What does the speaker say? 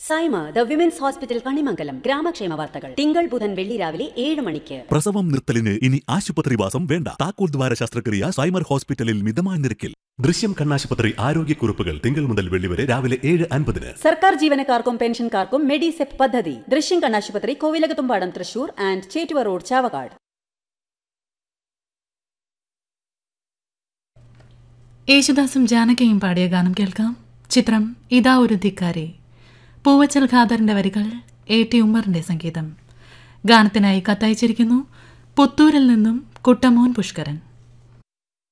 Saima the women's hospital Kanimangalam ഗ്രാമക്ഷേമ വാർത്തകൾ തിങ്കൾ ബുധൻ വെള്ളി രാവിലെ ഏഴ് മണിക്ക് പ്രസവം നിർത്തലിന് ഇനി ആശുപത്രിവാസം വേണ്ട താക്കോൽ ദ്വാര ശസ്ത്രക്രിയ സൈമർ ഹോസ്പിറ്റലിൽ മിതമായ നിരക്കിൽ ദൃശ്യം കണ്ണാശുപത്രി ആരോഗ്യക്കുറിപ്പുകൾ തിങ്കൾ മുതൽ വെള്ളി വരെ രാവിലെ ഏഴ് അൻപതിന് സർക്കാർ ജീവനക്കാർക്കും പെൻഷൻകാർക്കും മെഡിസെപ് പദ്ധതി ദൃശ്യം കണ്ണാശുപത്രി കോവിലകത്തുംപാടം തൃശൂർ ആൻഡ് ചേറ്റുവ റോഡ് ചാവക്കാട് യേശുദാസും ജാനകിയും പാടിയ ഗാനം കേൾക്കാം ചിത്രം ഇതാ ഒരു ധിക്കാരി പൂവച്ചൽ ഖാദറിന്റെ വരികൾ എ ടി ഉമ്മറിന്റെ സംഗീതം ഗാനത്തിനായി കത്തയച്ചിരിക്കുന്നു പുത്തൂരിൽ നിന്നും കുട്ടമോൻ പുഷ്കരൻ